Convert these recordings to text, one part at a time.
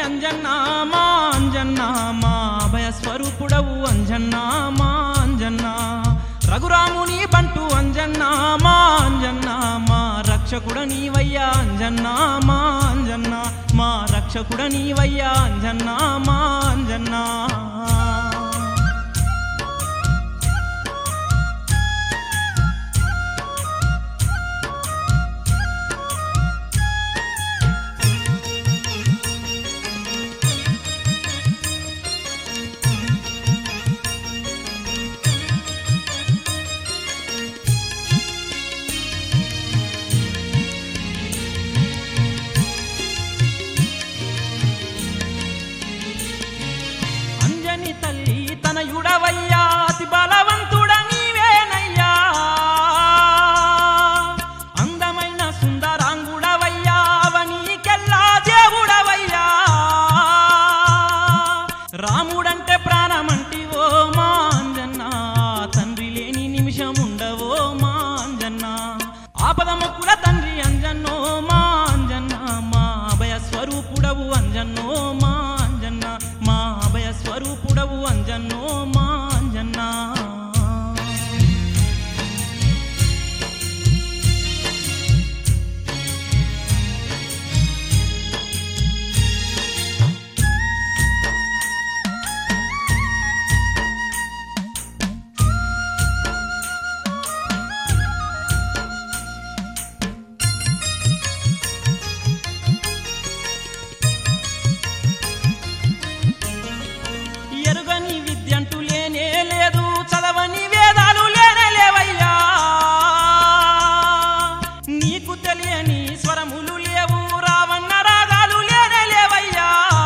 అంజన్నా మా అంజన్నా మా అభయ స్వరూపుడవు అంజన్నా మా అంజన్నా రఘురాముని బంటు అంజన్నా మా అంజన్నా మా రక్షకుడ నీవయ్యా అంజన్నా మా అంజన్నా మా రక్షకుడ నీవయ్యా అంజన్నా మా అంజన్నా అంజని తల్లి తనయుడవయ్యా అతి బలవంతుడ నీవేనయ్యా అందమైన సుందరాంగుడవయ్యా అవనీకెల్లా దేవుడవయ్యా రాముడంటే ప్రాణమంటివో మా అంజన్న తండ్రి లేని నిమిషం ఉండవో మా అంజన్న ఆపద మొక్కుల తండ్రి అంజన్నో మా అంజన్న మా అభయ స్వరూపుడవు అంజన్నో మా అంజన్న మా అభయ స్వరూపుడవు అంజన్నో మా అంజన్నా ఎరుగని విద్యంటూ లేనే లేదు చదవని వేదాలు లేనే లేవయ్యా నీకు తెలియని స్వరములు లేవు రావన్న రాగాలు లేనే లేవయ్యా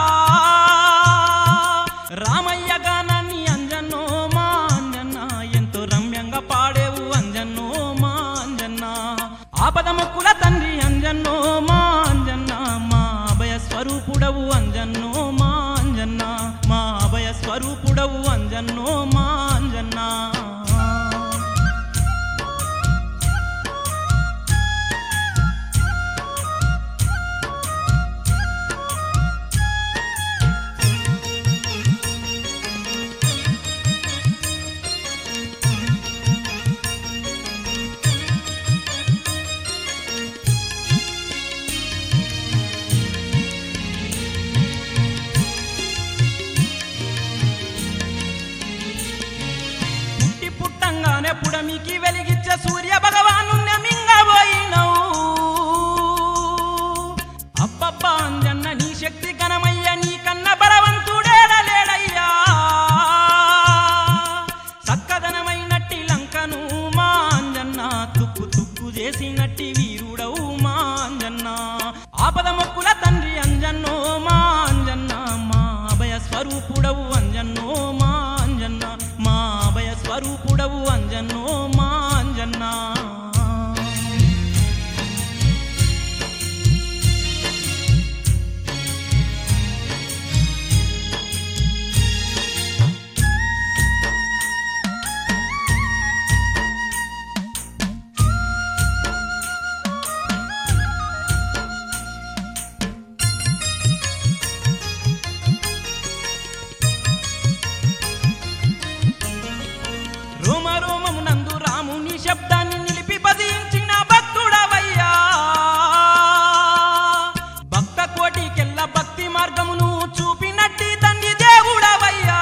రామయ్య గానాన్ని అంజన్నో మా అంజన్న ఎంతో రమ్యంగా పాడేవు అంజన్నో మా అంజన్న ఆపద మొక్కుల తండ్రి అంజన్నో మా అంజన్న మా అభయ స్వరూపుడవు అంజన్నో మా అంజన్న మా అభయ స్వరూపుడవు అంజన్నో మా అంజన్నా పుట్టి పుట్టంగానే పుడమికి వెలిగించే సూర్య భగవాను మింగబోయినవు అబ్బబ్బా అంజన్న నీ శక్తి ఘనమయ్య నీ కన్న బలవంతుడేడలేడయ్యా సక్కదనమైనట్టి లంకను మా అంజన్న తుక్కు తుక్కు చేసినట్టి వీరుడవు మా అంజన్న ఆపద మొక్కుల తండ్రి అంజన్నో మా అంజన్న మా అభయ స్వరూపుడవు అంజన్నో మా అంజన్న మా అభయ స్వరూపుడవు అంజన్నో మా అంజన్నా రోమ రోమమునందు రాముని శబ్దాన్ని నిలిపి భజించిన భక్తుడవయ్యా భక్త కోటికెల్ల భక్తి మార్గమును చూపినట్టి తండ్రి దేవుడవయ్యా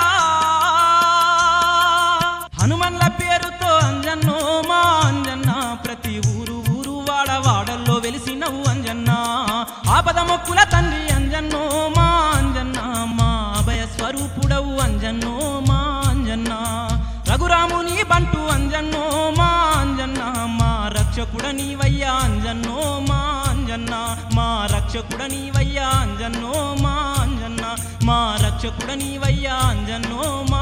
హనుమన్ల పేరుతో అంజన్నో మా అంజన్న ప్రతి ఊరు ఊరు వాడ వాడల్లో వెలిసినవు అంజన్న ఆపద మొక్కుల తండ్రి అంజన్నో మా అంజన్న మా అభయ స్వరూపుడవు అంజన్నో మా అంజన్న రఘురాముని బంటు అంజన్నో మా అంజన్న మా రక్షకుడ నీవయ్యా అంజన్నో మా అంజన్న మా రక్షకుడ నీవయ్యా అంజన్నో మా అంజన్న మా రక్షకుడ నీవయ్యా అంజన్నో మా